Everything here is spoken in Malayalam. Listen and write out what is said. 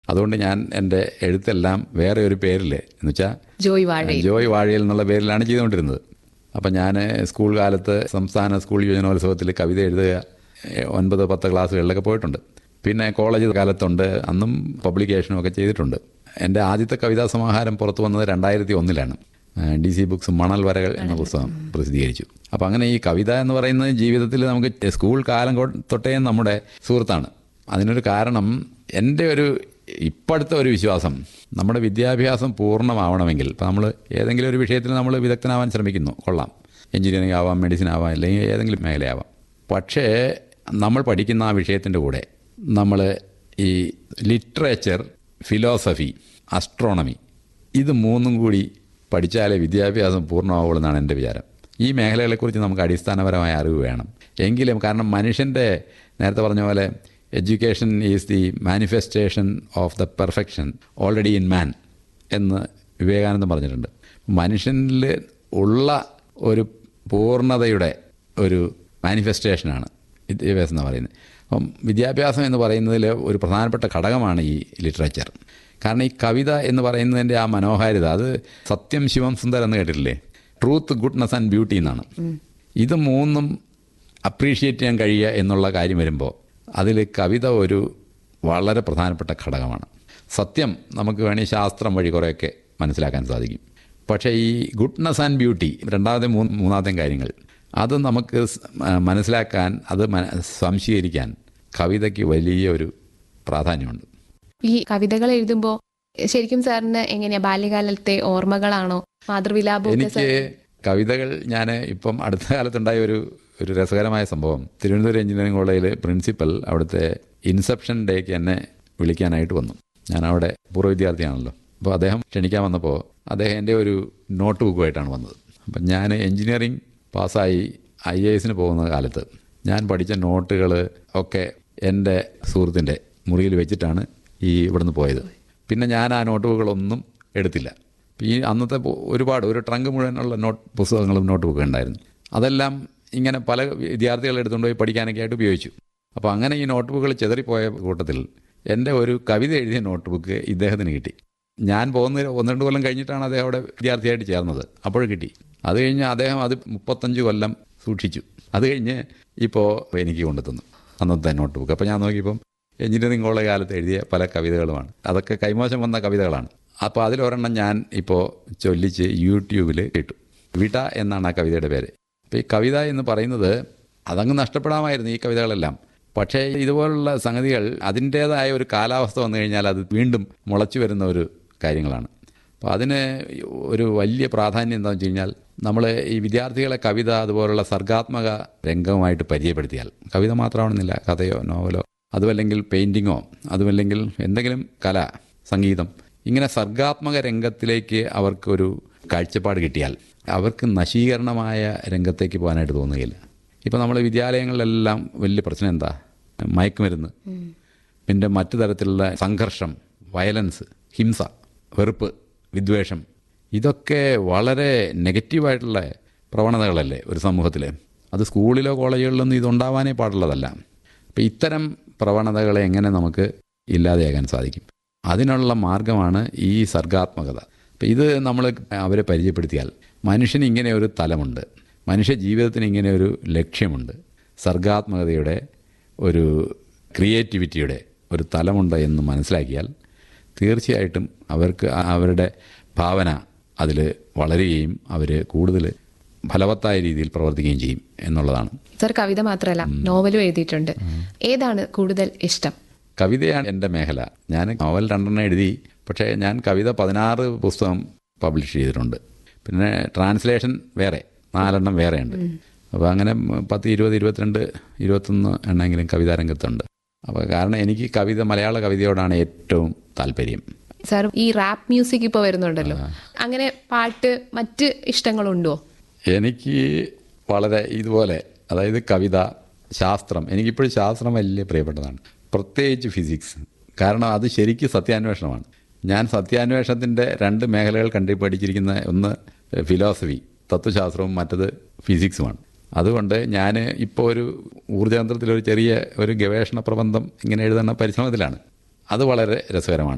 അതുകൊണ്ട് ഞാൻ എൻ്റെ എഴുത്തെല്ലാം വേറെ ഒരു പേരിൽ എന്ന് വെച്ചാൽ ജോയ് വാഴയിൽ ജോയ് വാഴയിൽ എന്നുള്ള പേരിലാണ് ചെയ്തുകൊണ്ടിരുന്നത് അപ്പം ഞാൻ സ്കൂൾ കാലത്ത് സംസ്ഥാന സ്കൂൾ യുവജനോത്സവത്തിൽ കവിത എഴുതുക ഏഹ്, ഒൻപത് പത്ത് ക്ലാസ്സുകളിലൊക്കെ പോയിട്ടുണ്ട് പിന്നെ കോളേജ് കാലത്തുണ്ട് അന്നും പബ്ലിക്കേഷനും ഒക്കെ ചെയ്തിട്ടുണ്ട് എൻ്റെ ആദ്യത്തെ കവിതാ സമാഹാരം പുറത്തു വന്നത് രണ്ടായിരത്തി ഒന്നിലാണ് ഡി സി ബുക്സ് മണൽ വരകൾ എന്ന പുസ്തകം പ്രസിദ്ധീകരിച്ചു അപ്പം അങ്ങനെ ഈ കവിത എന്ന് പറയുന്നത് ജീവിതത്തിൽ നമുക്ക് സ്കൂൾ കാലം കൊ- തൊട്ടേ നമ്മുടെ സുഹൃത്താണ് അതിനൊരു കാരണം എൻ്റെ ഒരു ഇപ്പോഴത്തെ ഒരു വിശ്വാസം നമ്മുടെ വിദ്യാഭ്യാസം പൂർണ്ണമാവണമെങ്കിൽ ഇപ്പം നമ്മൾ ഏതെങ്കിലും ഒരു വിഷയത്തിൽ നമ്മൾ വിദഗ്ധനാവാൻ ശ്രമിക്കുന്നു കൊള്ളാം എഞ്ചിനീയറിംഗ് ആവാം മെഡിസിൻ ആവാം അല്ലെങ്കിൽ ഏതെങ്കിലും മേഖലയാവാം പക്ഷേ നമ്മൾ പഠിക്കുന്ന ആ വിഷയത്തിൻ്റെ കൂടെ നമ്മൾ ഈ ലിറ്ററേച്ചർ ഫിലോസഫി അസ്ട്രോണമി ഇത് മൂന്നും കൂടി പഠിച്ചാലേ വിദ്യാഭ്യാസം പൂർണ്ണമാവുള്ളൂ എന്നാണ് എൻ്റെ വിചാരം ഈ മേഖലകളെക്കുറിച്ച് നമുക്ക് അടിസ്ഥാനപരമായ അറിവ് വേണം എങ്കിലും കാരണം മനുഷ്യൻ്റെ നേരത്തെ പറഞ്ഞ പോലെ education is the manifestation of the perfection already in man എന്ന് വിവേകാനന്ദൻ പറഞ്ഞിട്ടുണ്ട് മനുഷ്യനിൽ ഉള്ള ഒരു പൂർണ്ണതയുടെ ഒരു മാനിഫെസ്റ്റേഷനാണ് വിദ്യാഭ്യാസം എന്ന് പറയുന്നത് അപ്പം വിദ്യാഭ്യാസം എന്ന് പറയുന്നതിൽ ഒരു പ്രധാനപ്പെട്ട ഘടകമാണ് ഈ ലിറ്ററേച്ചർ കാരണം ഈ കവിത എന്ന് പറയുന്നതിൻ്റെ ആ മനോഹാരിത അത് സത്യം ശിവം സുന്ദർ എന്ന് കേട്ടിട്ടില്ലേ ട്രൂത്ത് ഗുഡ്നസ് ആൻഡ് ബ്യൂട്ടി എന്നാണ് ഇത് മൂന്നും അപ്രീഷിയേറ്റ് ചെയ്യാൻ കഴിയുക എന്നുള്ള കാര്യം വരുമ്പോൾ അതിൽ കവിത ഒരു വളരെ പ്രധാനപ്പെട്ട ഘടകമാണ് സത്യം നമുക്ക് വേണമെങ്കിൽ ശാസ്ത്രം വഴി കുറേയൊക്കെ മനസ്സിലാക്കാൻ സാധിക്കും പക്ഷേ ഈ ഗുഡ്നസ് ആൻഡ് ബ്യൂട്ടി രണ്ടാമത്തെ മൂന്ന് മൂന്നാമത്തെ കാര്യങ്ങൾ അത് നമുക്ക് സ്- മ- മനസ്സിലാക്കാൻ അത് മന- സംശീകരിക്കാൻ കവിതയ്ക്ക് വലിയ ഒരു പ്രാധാന്യമുണ്ട് ഈ കവിതകൾ എഴുതുമ്പോൾ ശരിക്കും സാറിന് എങ്ങനെയാ ബാല്യകാലത്തെ ഓർമ്മകളാണോ മാതൃവിലാപം എനിക്ക് കവിതകൾ ഞാൻ ഇപ്പം അടുത്ത കാലത്തുണ്ടായ ഒരു ഒരു രസകരമായ സംഭവം തിരുവനന്തപുരം എഞ്ചിനീയറിംഗ് കോളേജിൽ പ്രിൻസിപ്പൽ അവിടുത്തെ ഇൻസെപ്ഷൻ ഡേക്ക് എന്നെ വിളിക്കാനായിട്ട് വന്നു ഞാൻ അവിടെ പൂർവ്വ വിദ്യാർത്ഥിയാണല്ലോ അപ്പോൾ അദ്ദേഹം ക്ഷണിക്കാൻ വന്നപ്പോൾ അദ്ദേഹം എൻ്റെ ഒരു നോട്ട് ബുക്കുമായിട്ടാണ് വന്നത് അപ്പം ഞാൻ എഞ്ചിനീയറിംഗ് പാസ്സായി ഐ എ എസിന് പോകുന്ന കാലത്ത് ഞാൻ പഠിച്ച നോട്ടുകൾ ഒക്കെ എൻ്റെ സുഹൃത്തിൻ്റെ മുറിയിൽ വെച്ചിട്ടാണ് ഈ ഇവിടുന്ന് പോയത് പിന്നെ ഞാൻ ആ നോട്ട് ബുക്കുകളൊന്നും എടുത്തില്ല അപ്പോൾ ഈ അന്നത്തെ പു- ഒരുപാട് ഒരു ട്രങ്ക് മുഴുവനുള്ള നോട്ട് പുസ്തകങ്ങളും നോട്ട് ബുക്കും ഉണ്ടായിരുന്നു അതെല്ലാം ഇങ്ങനെ പല വിദ്യാർത്ഥികൾ എടുത്തുകൊണ്ട് പോയി പഠിക്കാനൊക്കെ ആയിട്ട് ഉപയോഗിച്ചു അപ്പോൾ അങ്ങനെ ഈ നോട്ട് ബുക്കുകൾ ചെതറിപ്പോയ കൂട്ടത്തിൽ എൻ്റെ ഒരു കവിത എഴുതിയ നോട്ട് ബുക്ക് ഇദ്ദേഹത്തിന് കിട്ടി ഞാൻ പോകുന്ന ഒന്ന് രണ്ട് കൊല്ലം കഴിഞ്ഞിട്ടാണ് അദ്ദേഹം അവിടെ വിദ്യാർത്ഥിയായിട്ട് ചേർന്നത് അപ്പോൾ കിട്ടി അത് കഴിഞ്ഞ് അദ്ദേഹം അത് മുപ്പത്തഞ്ച് കൊല്ലം സൂക്ഷിച്ചു അത് കഴിഞ്ഞ് ഇപ്പോൾ എനിക്ക് കൊണ്ടുതന്നു അന്നത്തെ നോട്ട് ബുക്ക് അപ്പോൾ ഞാൻ നോക്കിയപ്പം എഞ്ചിനീയറിംഗ് കോളേജ് കാലത്ത് എഴുതിയ പല കവിതകളുമാണ് അതൊക്കെ കൈമോശം വന്ന കവിതകളാണ് അപ്പോൾ അതിലൊരെണ്ണം ഞാൻ ഇപ്പോൾ ചൊല്ലിച്ച് യൂട്യൂബിൽ ഇട്ടു വിട എന്നാണ് ആ കവിതയുടെ പേര് അപ്പോൾ ഈ കവിത എന്ന് പറയുന്നത് അതങ്ങ് നഷ്ടപ്പെടാമായിരുന്നു ഈ കവിതകളെല്ലാം പക്ഷേ ഇതുപോലുള്ള സംഗതികൾ അതിൻ്റേതായ ഒരു കാലാവസ്ഥ വന്നു കഴിഞ്ഞാൽ അത് വീണ്ടും മുളച്ചു വരുന്ന ഒരു കാര്യങ്ങളാണ് അപ്പോൾ അതിന് ഒരു വലിയ പ്രാധാന്യം എന്താണെന്ന് വെച്ച് കഴിഞ്ഞാൽ നമ്മൾ ഈ വിദ്യാർത്ഥികളെ കവിത അതുപോലുള്ള സർഗാത്മക രംഗവുമായിട്ട് പരിചയപ്പെടുത്തിയാൽ കവിത മാത്രമാണെന്നില്ല കഥയോ നോവലോ അതുമല്ലെങ്കിൽ പെയിൻറ്റിങ്ങോ അതുമല്ലെങ്കിൽ എന്തെങ്കിലും കല സംഗീതം ഇങ്ങനെ സർഗാത്മക രംഗത്തിലേക്ക് അവർക്കൊരു കാഴ്ചപ്പാട് കിട്ടിയാൽ അവർക്ക് നശീകരണമായ രംഗത്തേക്ക് പോകാനായിട്ട് തോന്നുകയില്ല ഇപ്പോൾ നമ്മൾ വിദ്യാലയങ്ങളിലെല്ലാം വലിയ പ്രശ്നം എന്താ മയക്കുമരുന്ന് പിന്നെ മറ്റു തരത്തിലുള്ള സംഘർഷം വയലൻസ് ഹിംസ വെറുപ്പ് വിദ്വേഷം ഇതൊക്കെ വളരെ നെഗറ്റീവായിട്ടുള്ള പ്രവണതകളല്ലേ ഒരു സമൂഹത്തിൽ അത് സ്കൂളിലോ കോളേജുകളിലൊന്നും ഇതുണ്ടാവാനേ പാടുള്ളതല്ല അപ്പം ഇത്തരം പ്രവണതകളെ എങ്ങനെ നമുക്ക് ഇല്ലാതെയാക്കാൻ സാധിക്കും അതിനുള്ള മാർഗമാണ് ഈ സർഗാത്മകത അപ്പം ഇത് നമ്മൾ അവരെ പരിചയപ്പെടുത്തിയാൽ മനുഷ്യന് ഇങ്ങനെ ഒരു തലമുണ്ട് മനുഷ്യ ജീവിതത്തിന് ഇങ്ങനെ ഒരു ലക്ഷ്യമുണ്ട് സർഗാത്മകതയുടെ ഒരു ക്രിയേറ്റിവിറ്റിയുടെ ഒരു തലമുണ്ട് എന്ന് മനസ്സിലാക്കിയാൽ തീർച്ചയായിട്ടും അവർക്ക് ആ- അവരുടെ ഭാവന അതിൽ വളരുകയും അവർ കൂടുതൽ ഫലവത്തായ രീതിയിൽ പ്രവർത്തിക്കുകയും ചെയ്യും എന്നുള്ളതാണ് സാർ കവിത മാത്രമല്ല നോവലും എഴുതിയിട്ടുണ്ട് ഏതാണ് കൂടുതൽ ഇഷ്ടം കവിതയാണ് എൻ്റെ മേഖല ഞാൻ നോവൽ രണ്ടെണ്ണം എഴുതി പക്ഷേ ഞാൻ കവിത പതിനാറ് പുസ്തകം പബ്ലിഷ് ചെയ്തിട്ടുണ്ട് പിന്നെ ട്രാൻസ്ലേഷൻ വേറെ നാലെണ്ണം വേറെയുണ്ട് അപ്പോൾ അങ്ങനെ പത്ത് ഇരുപത് ഇരുപത്തിരണ്ട് ഇരുപത്തൊന്ന് എണ്ണമെങ്കിലും കവിതാരംഗത്തുണ്ട് അപ്പോൾ കാരണം എനിക്ക് കവിത മലയാള കവിതയോടാണ് ഏറ്റവും താല്പര്യം സാർ ഈ റാപ്പ് മ്യൂസിക് ഇപ്പോൾ വരുന്നുണ്ടല്ലോ അങ്ങനെ പാട്ട് മറ്റ് ഇഷ്ടങ്ങളുണ്ടോ എനിക്ക് വളരെ ഇതുപോലെ അതായത് കവിത ശാസ്ത്രം എനിക്കിപ്പോഴും ശാസ്ത്രം വലിയ പ്രിയപ്പെട്ടതാണ് പ്രത്യേകിച്ച് ഫിസിക്സ് കാരണം അത് ശരിക്കും സത്യാന്വേഷണമാണ് ഞാൻ സത്യാന്വേഷണത്തിൻ്റെ രണ്ട് മേഖലകൾ കണ്ടു പഠിച്ചിരിക്കുന്ന ഒന്ന് ഫിലോസഫി തത്വശാസ്ത്രവും മറ്റത് ഫിസിക്സുമാണ് അതുകൊണ്ട് ഞാൻ ഇപ്പോൾ ഒരു ഊർജ്ജതന്ത്രത്തിലൊരു ചെറിയ ഒരു ഗവേഷണ പ്രബന്ധം ഇങ്ങനെ എഴുതുന്ന പരിശ്രമത്തിലാണ് അത് വളരെ രസകരമാണ്